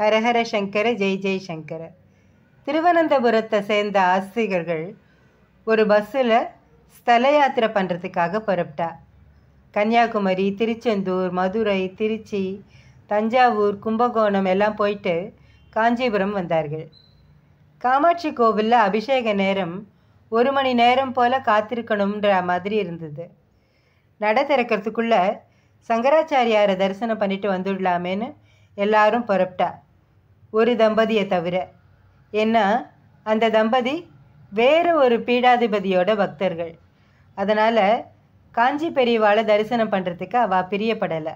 ஹரஹர சங்கர ஜெய் ஜெய் சங்கர திருவனந்தபுரத்தை சேர்ந்த ஆஸ்திகர்கள் ஒரு பஸ்ஸில் ஸ்தல யாத்திரை பண்ணுறதுக்காக புறப்பட்டா கன்னியாகுமரி திருச்செந்தூர் மதுரை திருச்சி தஞ்சாவூர் கும்பகோணம் எல்லாம் போயிட்டு காஞ்சிபுரம் வந்தார்கள் காமாட்சி கோவிலில் அபிஷேக நேரம் ஒரு மணி நேரம் போல் காத்திருக்கணுன்ற மாதிரி இருந்தது நட திறக்கிறதுக்குள்ள சங்கராச்சாரியாரை தரிசனம் பண்ணிட்டு வந்துடலாமேன்னு எல்லாரும் புறப்பட்டா ஒரு தம்பதியை தவிர ஏன்னா அந்த தம்பதி வேறு ஒரு பீடாதிபதியோட பக்தர்கள் அதனால் காஞ்சி பெரியவாளை தரிசனம் பண்ணுறதுக்கு அவள் பிரியப்படலை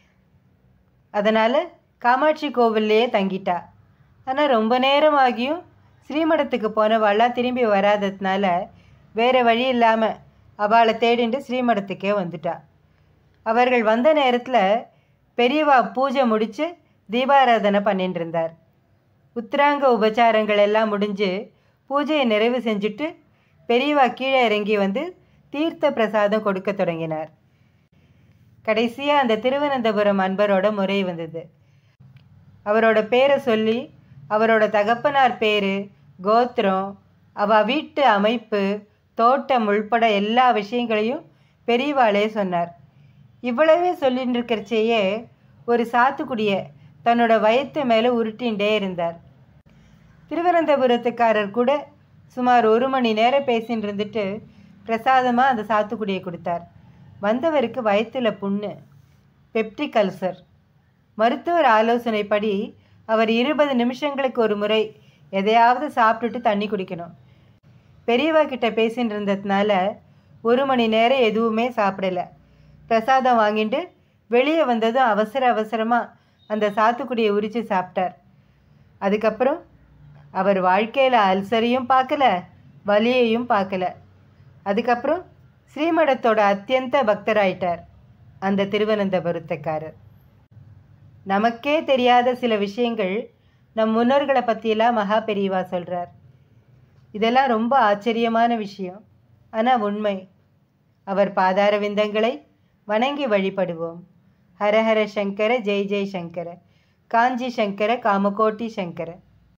அதனால் காமாட்சி கோவில்லையே தங்கிட்டா ஆனால் ரொம்ப நேரம் ஆகியும் ஸ்ரீமடத்துக்கு போனவாள்லாம் திரும்பி வராததுனால வேறு வழி இல்லாமல் அவளை தேடிண்டு ஸ்ரீமடத்துக்கே வந்துட்டா அவர்கள் வந்த நேரத்தில் பெரியவா பூஜை முடித்து தீபாராதனை பண்ணிட்டு இருந்தார் உத்திராங்க உபச்சாரங்கள் எல்லாம் முடிஞ்சு பூஜையை நிறைவு செஞ்சுட்டு பெரியவா கீழே இறங்கி வந்து தீர்த்த பிரசாதம் கொடுக்க தொடங்கினார் கடைசியாக அந்த திருவனந்தபுரம் அன்பரோட முறை வந்தது அவரோட பேரை சொல்லி அவரோட தகப்பனார் பேர் கோத்திரம் அவ வீட்டு அமைப்பு தோட்டம் உள்பட எல்லா விஷயங்களையும் பெரியவாளே சொன்னார் இவ்வளவே சொல்லிட்டு இருக்கிறச்சேயே ஒரு சாத்துக்குடியை தன்னோட வயத்து மேலே உருட்டின்ண்டே இருந்தார் திருவனந்தபுரத்துக்காரர் கூட சுமார் ஒரு மணி நேரம் பேசின்னு இருந்துட்டு பிரசாதமாக அந்த சாத்துக்குடியை கொடுத்தார் வந்தவருக்கு வயிற்றில் புண்ணு பெப்டிக் அல்சர் மருத்துவர் ஆலோசனைப்படி அவர் இருபது நிமிஷங்களுக்கு ஒரு முறை எதையாவது சாப்பிட்டுட்டு தண்ணி குடிக்கணும் பெரியவா கிட்ட பேசின்னு இருந்ததுனால ஒரு மணி நேரம் எதுவுமே சாப்பிடல பிரசாதம் வாங்கிட்டு வெளியே வந்ததும் அவசர அவசரமாக அந்த சாத்துக்குடியை உரித்து சாப்பிட்டார் அதுக்கப்புறம் அவர் வாழ்க்கையில் அல்சரையும் பார்க்கல வலியையும் பார்க்கல அதுக்கப்புறம் ஸ்ரீமடத்தோட அத்தியந்த பக்தராயிட்டார் அந்த திருவனந்தபுரத்துக்காரர் நமக்கே தெரியாத சில விஷயங்கள் நம் முன்னோர்களை பற்றியெல்லாம் மகா பெரியவா சொல்கிறார் இதெல்லாம் ரொம்ப ஆச்சரியமான விஷயம் ஆனால் உண்மை அவர் பாதார விந்தங்களை வணங்கி வழிபடுவோம் ஹரஹர சங்கர ஜெய் ஜெய் சங்கர காஞ்சி சங்கர காமகோட்டி சங்கர